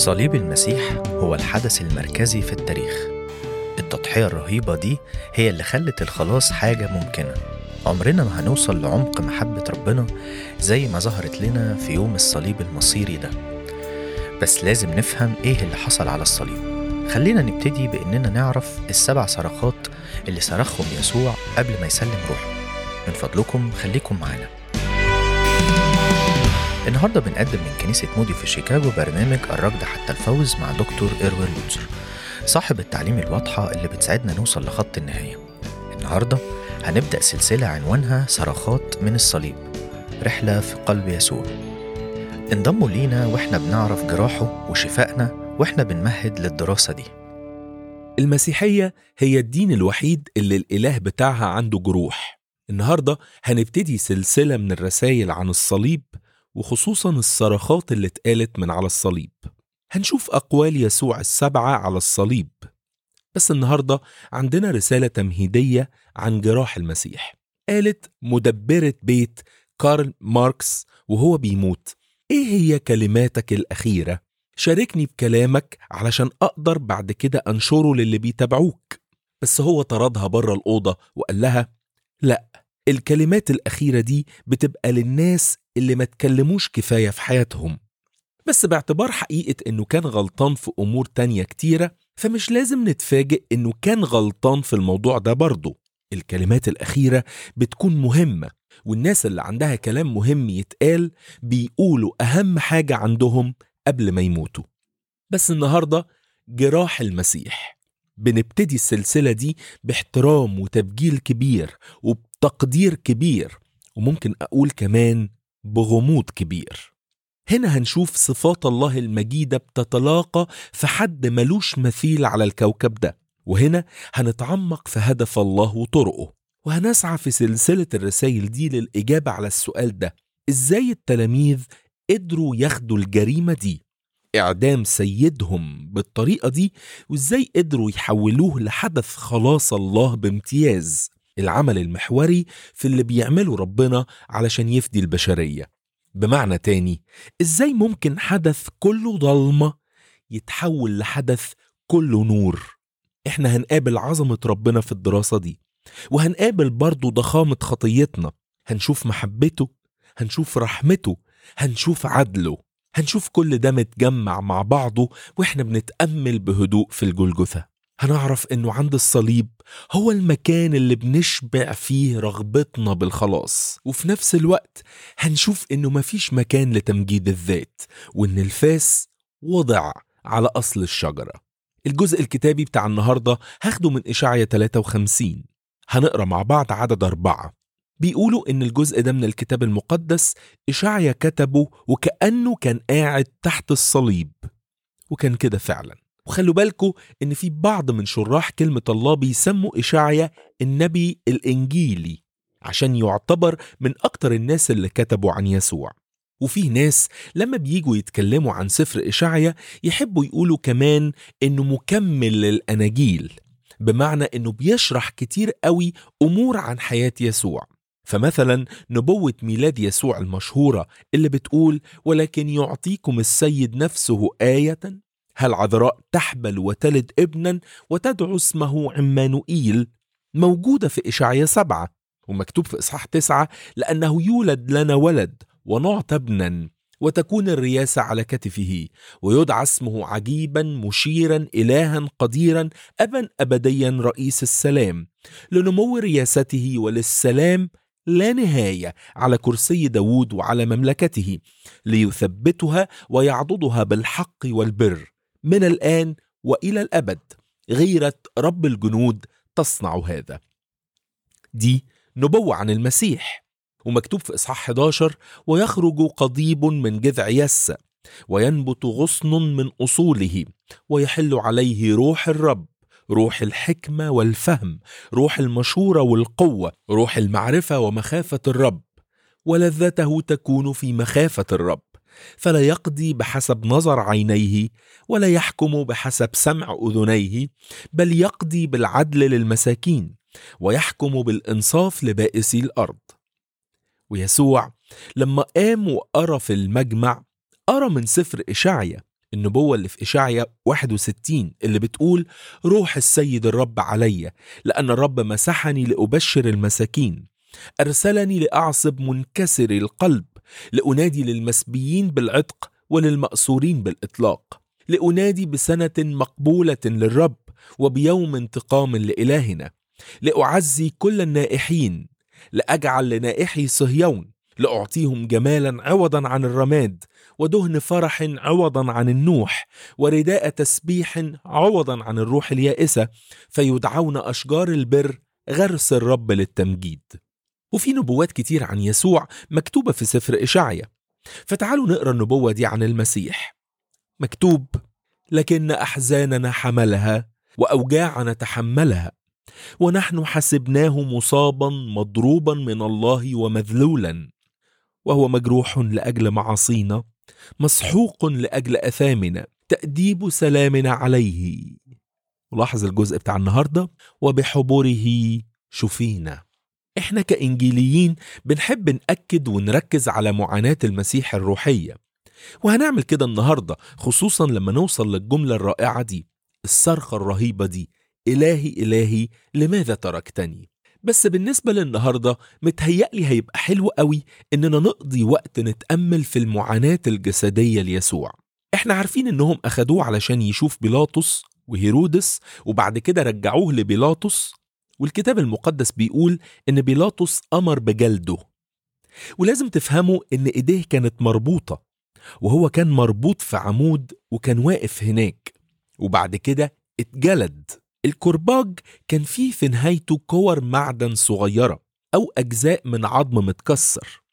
صليب المسيح هو الحدث المركزي في التاريخ التضحية الرهيبة دي هي اللي خلت الخلاص حاجة ممكنة عمرنا ما هنوصل لعمق محبة ربنا زي ما ظهرت لنا في يوم الصليب المصيري ده بس لازم نفهم ايه اللي حصل على الصليب خلينا نبتدي باننا نعرف السبع صرخات اللي صرخهم يسوع قبل ما يسلم روحه من فضلكم خليكم معانا النهارده بنقدم من كنيسة مودي في شيكاغو برنامج الركض حتى الفوز مع دكتور إروين لوتسر صاحب التعليم الواضحة اللي بتساعدنا نوصل لخط النهاية النهارده هنبدأ سلسلة عنوانها صرخات من الصليب رحلة في قلب يسوع انضموا لينا واحنا بنعرف جراحه وشفائنا واحنا بنمهد للدراسة دي المسيحية هي الدين الوحيد اللي الإله بتاعها عنده جروح النهاردة هنبتدي سلسلة من الرسائل عن الصليب وخصوصا الصرخات اللي اتقالت من على الصليب هنشوف أقوال يسوع السبعة على الصليب بس النهاردة عندنا رسالة تمهيدية عن جراح المسيح قالت مدبرة بيت كارل ماركس وهو بيموت ايه هي كلماتك الأخيرة؟ شاركني بكلامك علشان أقدر بعد كده أنشره للي بيتابعوك بس هو طردها بره الأوضة وقال لها لا الكلمات الأخيرة دي بتبقى للناس اللي ما تكلموش كفاية في حياتهم بس باعتبار حقيقة إنه كان غلطان في أمور تانية كتيرة فمش لازم نتفاجئ إنه كان غلطان في الموضوع ده برضه الكلمات الأخيرة بتكون مهمة والناس اللي عندها كلام مهم يتقال بيقولوا أهم حاجة عندهم قبل ما يموتوا بس النهاردة جراح المسيح بنبتدي السلسلة دي باحترام وتبجيل كبير وبتقدير كبير وممكن أقول كمان بغموض كبير هنا هنشوف صفات الله المجيدة بتتلاقى في حد ملوش مثيل على الكوكب ده وهنا هنتعمق في هدف الله وطرقه وهنسعى في سلسلة الرسائل دي للإجابة على السؤال ده إزاي التلاميذ قدروا ياخدوا الجريمة دي إعدام سيدهم بالطريقة دي وإزاي قدروا يحولوه لحدث خلاص الله بامتياز العمل المحوري في اللي بيعمله ربنا علشان يفدي البشرية بمعنى تاني إزاي ممكن حدث كله ضلمة يتحول لحدث كله نور إحنا هنقابل عظمة ربنا في الدراسة دي وهنقابل برضه ضخامة خطيتنا هنشوف محبته هنشوف رحمته هنشوف عدله هنشوف كل ده متجمع مع بعضه واحنا بنتأمل بهدوء في الجلجثة هنعرف انه عند الصليب هو المكان اللي بنشبع فيه رغبتنا بالخلاص وفي نفس الوقت هنشوف انه مفيش مكان لتمجيد الذات وان الفاس وضع على اصل الشجرة الجزء الكتابي بتاع النهاردة هاخده من إشعية 53 هنقرا مع بعض عدد أربعة بيقولوا إن الجزء ده من الكتاب المقدس إشعيا كتبه وكأنه كان قاعد تحت الصليب وكان كده فعلا وخلوا بالكوا إن في بعض من شراح كلمة الله بيسموا إشعيا النبي الإنجيلي عشان يعتبر من أكتر الناس اللي كتبوا عن يسوع وفي ناس لما بييجوا يتكلموا عن سفر إشعيا يحبوا يقولوا كمان إنه مكمل للأناجيل بمعنى إنه بيشرح كتير قوي أمور عن حياة يسوع فمثلا نبوة ميلاد يسوع المشهورة اللي بتقول ولكن يعطيكم السيد نفسه آية هل عذراء تحبل وتلد ابنا وتدعو اسمه عمانوئيل موجودة في إشعيا سبعة ومكتوب في إصحاح تسعة لأنه يولد لنا ولد ونعطى ابنا وتكون الرياسة على كتفه ويدعى اسمه عجيبا مشيرا إلها قديرا أبا أبديا رئيس السلام لنمو رياسته وللسلام لا نهاية على كرسي داود وعلى مملكته ليثبتها ويعضدها بالحق والبر من الآن وإلى الأبد غيرة رب الجنود تصنع هذا دي نبوة عن المسيح ومكتوب في إصحاح 11 ويخرج قضيب من جذع يس وينبت غصن من أصوله ويحل عليه روح الرب روح الحكمة والفهم روح المشورة والقوة روح المعرفة ومخافة الرب ولذته تكون في مخافة الرب فلا يقضي بحسب نظر عينيه ولا يحكم بحسب سمع أذنيه بل يقضي بالعدل للمساكين ويحكم بالإنصاف لبائسي الأرض ويسوع لما قام وقرا في المجمع قرا من سفر إشعيا النبوة اللي في إشعيا 61 اللي بتقول روح السيد الرب عليا لأن الرب مسحني لأبشر المساكين أرسلني لأعصب منكسر القلب لأنادي للمسبيين بالعتق وللمأسورين بالإطلاق لأنادي بسنة مقبولة للرب وبيوم انتقام لإلهنا لأعزي كل النائحين لأجعل لنائحي صهيون لأعطيهم جمالا عوضا عن الرماد ودهن فرح عوضا عن النوح ورداء تسبيح عوضا عن الروح اليائسة فيدعون أشجار البر غرس الرب للتمجيد وفي نبوات كتير عن يسوع مكتوبة في سفر إشعيا فتعالوا نقرأ النبوة دي عن المسيح مكتوب لكن أحزاننا حملها وأوجاعنا تحملها ونحن حسبناه مصابا مضروبا من الله ومذلولا وهو مجروح لاجل معاصينا مسحوق لاجل اثامنا تاديب سلامنا عليه ولاحظ الجزء بتاع النهارده وبحبره شفينا احنا كانجيليين بنحب ناكد ونركز على معاناه المسيح الروحيه وهنعمل كده النهارده خصوصا لما نوصل للجمله الرائعه دي الصرخه الرهيبه دي إلهي إلهي لماذا تركتني؟ بس بالنسبة للنهاردة متهيألي هيبقى حلو قوي إننا نقضي وقت نتأمل في المعاناة الجسدية ليسوع إحنا عارفين إنهم أخدوه علشان يشوف بيلاطس وهيرودس وبعد كده رجعوه لبيلاطس والكتاب المقدس بيقول إن بيلاطس أمر بجلده ولازم تفهموا إن إيديه كانت مربوطة وهو كان مربوط في عمود وكان واقف هناك وبعد كده اتجلد الكرباج كان فيه في نهايته كور معدن صغيرة أو أجزاء من عظم متكسر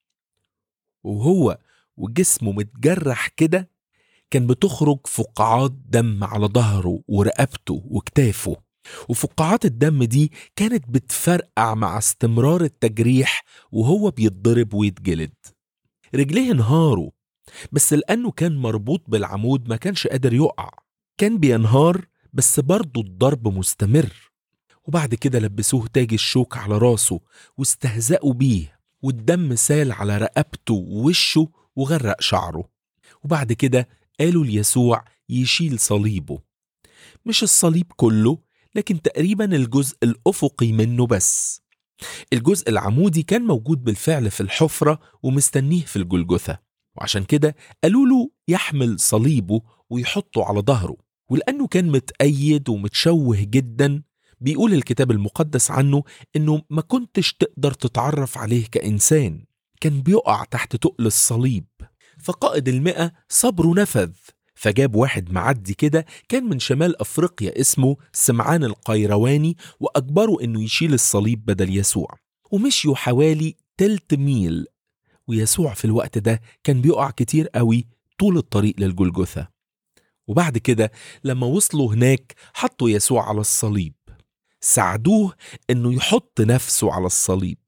وهو وجسمه متجرح كده كان بتخرج فقاعات دم على ظهره ورقبته وكتافه وفقاعات الدم دي كانت بتفرقع مع استمرار التجريح وهو بيتضرب ويتجلد رجليه انهاروا بس لأنه كان مربوط بالعمود ما كانش قادر يقع كان بينهار بس برضه الضرب مستمر وبعد كده لبسوه تاج الشوك على راسه واستهزأوا بيه والدم سال على رقبته ووشه وغرق شعره وبعد كده قالوا ليسوع يشيل صليبه مش الصليب كله لكن تقريبا الجزء الأفقي منه بس الجزء العمودي كان موجود بالفعل في الحفرة ومستنيه في الجلجثة وعشان كده قالوا له يحمل صليبه ويحطه على ظهره ولأنه كان متأيد ومتشوه جدا بيقول الكتاب المقدس عنه إنه ما كنتش تقدر تتعرف عليه كإنسان كان بيقع تحت تقل الصليب فقائد المئة صبره نفذ فجاب واحد معدي كده كان من شمال أفريقيا اسمه سمعان القيرواني وأجبره إنه يشيل الصليب بدل يسوع ومشيوا حوالي تلت ميل ويسوع في الوقت ده كان بيقع كتير قوي طول الطريق للجلجثة وبعد كده لما وصلوا هناك حطوا يسوع على الصليب ساعدوه انه يحط نفسه على الصليب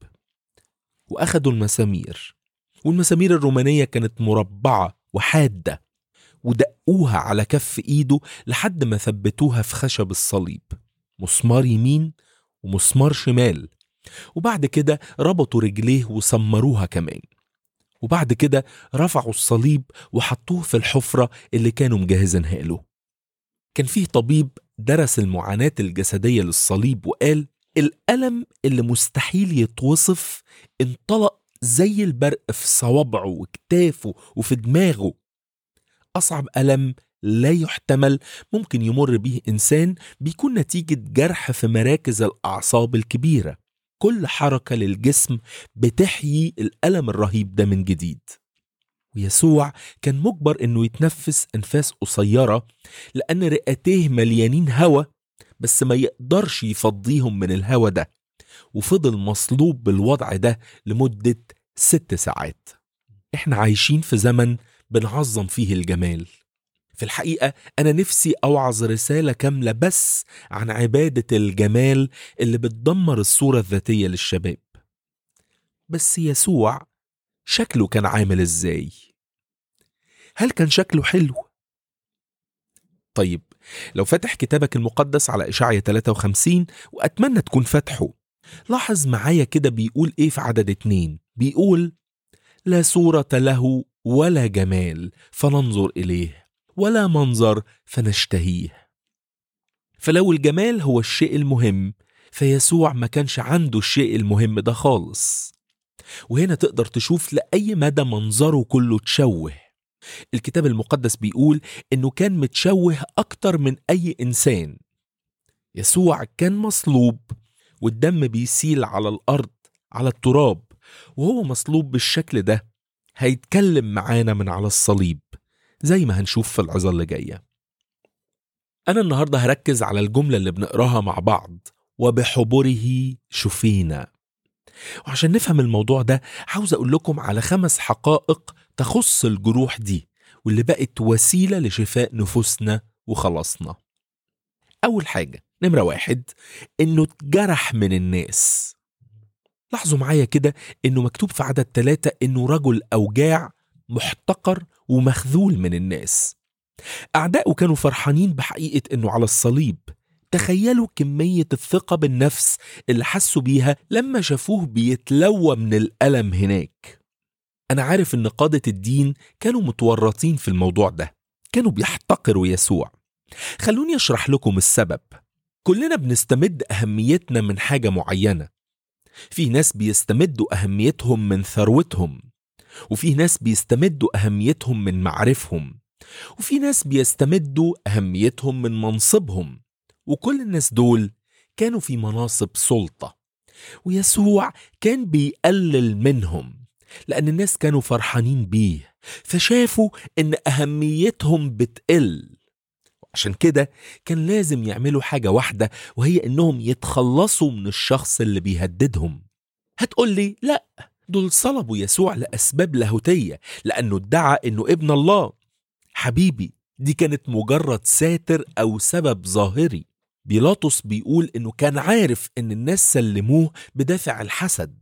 واخدوا المسامير والمسامير الرومانية كانت مربعة وحادة ودقوها على كف ايده لحد ما ثبتوها في خشب الصليب مسمار يمين ومسمار شمال وبعد كده ربطوا رجليه وسمروها كمان وبعد كده رفعوا الصليب وحطوه في الحفرة اللي كانوا مجهزينها له كان فيه طبيب درس المعاناة الجسدية للصليب وقال الألم اللي مستحيل يتوصف انطلق زي البرق في صوابعه وكتافه وفي دماغه أصعب ألم لا يحتمل ممكن يمر به إنسان بيكون نتيجة جرح في مراكز الأعصاب الكبيرة كل حركة للجسم بتحيي الألم الرهيب ده من جديد ويسوع كان مجبر انه يتنفس انفاس قصيره لان رئتيه مليانين هوا بس ما يقدرش يفضيهم من الهوا ده وفضل مصلوب بالوضع ده لمده ست ساعات احنا عايشين في زمن بنعظم فيه الجمال في الحقيقه انا نفسي اوعظ رساله كامله بس عن عباده الجمال اللي بتدمر الصوره الذاتيه للشباب بس يسوع شكله كان عامل ازاي هل كان شكله حلو طيب لو فاتح كتابك المقدس على إشعية 53 وأتمنى تكون فاتحه لاحظ معايا كده بيقول إيه في عدد اتنين بيقول لا صورة له ولا جمال فننظر إليه ولا منظر فنشتهيه فلو الجمال هو الشيء المهم فيسوع ما كانش عنده الشيء المهم ده خالص وهنا تقدر تشوف لأي مدى منظره كله تشوه الكتاب المقدس بيقول إنه كان متشوه أكتر من أي إنسان يسوع كان مصلوب والدم بيسيل على الأرض على التراب وهو مصلوب بالشكل ده هيتكلم معانا من على الصليب زي ما هنشوف في العظة اللي جاية أنا النهاردة هركز على الجملة اللي بنقراها مع بعض وبحبره شفينا وعشان نفهم الموضوع ده عاوز أقول لكم على خمس حقائق تخص الجروح دي واللي بقت وسيلة لشفاء نفوسنا وخلاصنا أول حاجة نمرة واحد إنه اتجرح من الناس لاحظوا معايا كده إنه مكتوب في عدد ثلاثة إنه رجل أوجاع محتقر ومخذول من الناس أعدائه كانوا فرحانين بحقيقة إنه على الصليب تخيلوا كمية الثقة بالنفس اللي حسوا بيها لما شافوه بيتلوى من الألم هناك أنا عارف إن قادة الدين كانوا متورطين في الموضوع ده كانوا بيحتقروا يسوع خلوني أشرح لكم السبب كلنا بنستمد أهميتنا من حاجة معينة في ناس بيستمدوا أهميتهم من ثروتهم وفي ناس بيستمدوا أهميتهم من معارفهم وفي ناس بيستمدوا أهميتهم من منصبهم وكل الناس دول كانوا في مناصب سلطة ويسوع كان بيقلل منهم لأن الناس كانوا فرحانين بيه فشافوا إن أهميتهم بتقل عشان كده كان لازم يعملوا حاجة واحدة وهي إنهم يتخلصوا من الشخص اللي بيهددهم هتقول لي لأ دول صلبوا يسوع لأسباب لاهوتية لأنه ادعى إنه ابن الله حبيبي دي كانت مجرد ساتر أو سبب ظاهري بيلاطس بيقول إنه كان عارف إن الناس سلموه بدافع الحسد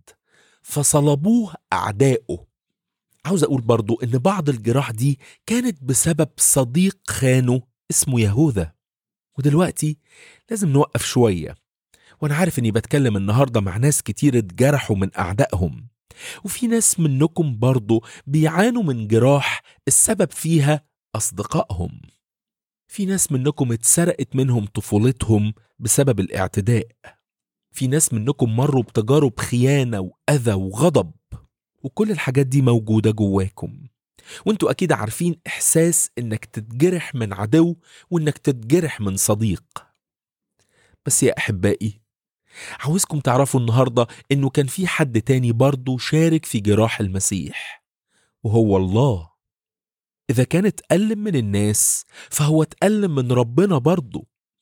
فصلبوه أعدائه عاوز أقول برضو إن بعض الجراح دي كانت بسبب صديق خانه اسمه يهوذا ودلوقتي لازم نوقف شوية وأنا عارف إني بتكلم النهاردة مع ناس كتير اتجرحوا من أعدائهم وفي ناس منكم برضو بيعانوا من جراح السبب فيها أصدقائهم في ناس منكم اتسرقت منهم طفولتهم بسبب الاعتداء في ناس منكم مروا بتجارب خيانة وأذى وغضب وكل الحاجات دي موجودة جواكم وانتوا أكيد عارفين إحساس إنك تتجرح من عدو وإنك تتجرح من صديق بس يا أحبائي عاوزكم تعرفوا النهاردة إنه كان في حد تاني برضه شارك في جراح المسيح وهو الله إذا كان اتألم من الناس فهو اتألم من ربنا برضه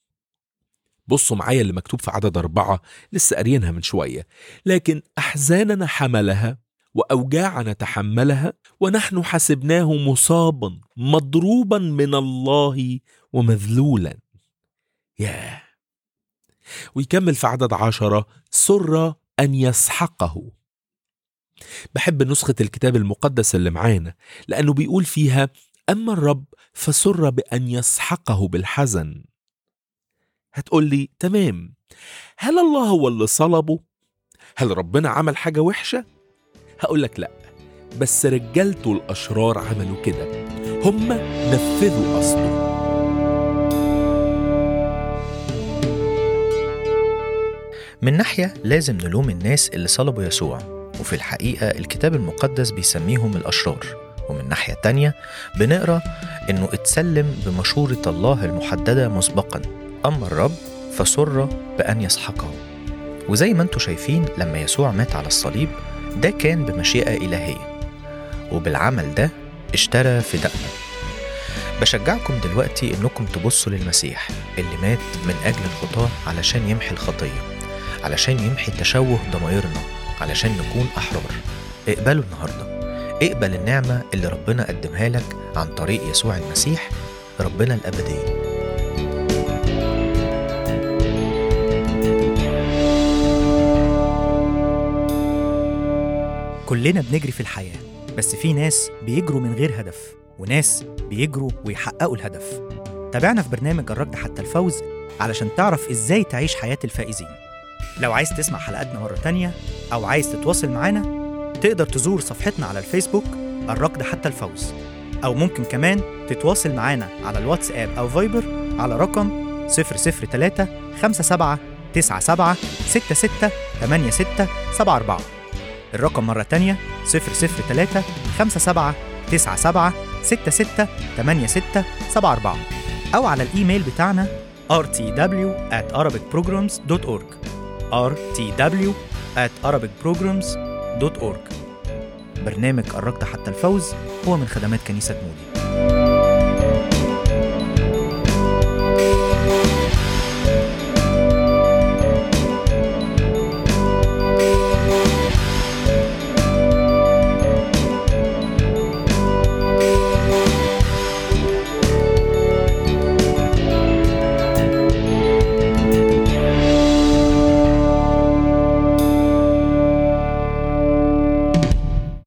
بصوا معايا اللي مكتوب في عدد أربعة لسه قاريينها من شوية لكن أحزاننا حملها وأوجاعنا تحملها ونحن حسبناه مصابا مضروبا من الله ومذلولا ياه ويكمل في عدد عشرة سر أن يسحقه بحب نسخة الكتاب المقدس اللي معانا لأنه بيقول فيها أما الرب فسر بأن يسحقه بالحزن هتقول لي تمام هل الله هو اللي صلبه؟ هل ربنا عمل حاجة وحشة؟ هقول لك لأ بس رجالته الأشرار عملوا كده هم نفذوا قصده من ناحية لازم نلوم الناس اللي صلبوا يسوع وفي الحقيقة الكتاب المقدس بيسميهم الأشرار ومن ناحية تانية بنقرأ إنه اتسلم بمشورة الله المحددة مسبقا أما الرب فسر بأن يسحقه وزي ما انتوا شايفين لما يسوع مات على الصليب ده كان بمشيئة إلهية وبالعمل ده اشترى فدائنا بشجعكم دلوقتي انكم تبصوا للمسيح اللي مات من اجل الخطاة علشان يمحي الخطية علشان يمحي تشوه ضمائرنا علشان نكون احرار اقبلوا النهارده اقبل النعمة اللي ربنا قدمها لك عن طريق يسوع المسيح ربنا الأبدية كلنا بنجري في الحياة بس في ناس بيجروا من غير هدف وناس بيجروا ويحققوا الهدف تابعنا في برنامج الركض حتى الفوز علشان تعرف ازاي تعيش حياة الفائزين لو عايز تسمع حلقاتنا مرة تانية أو عايز تتواصل معانا تقدر تزور صفحتنا على الفيسبوك الركض حتى الفوز أو ممكن كمان تتواصل معانا على الواتساب أو فايبر على رقم 003 57 97 66 86 74 الرقم مرة تانية 003 57 97 66 86 74 أو على الإيميل بتاعنا rtw at arabicprograms.org rtw at arabicprograms.org برنامج قربت حتى الفوز هو من خدمات كنيسة مودي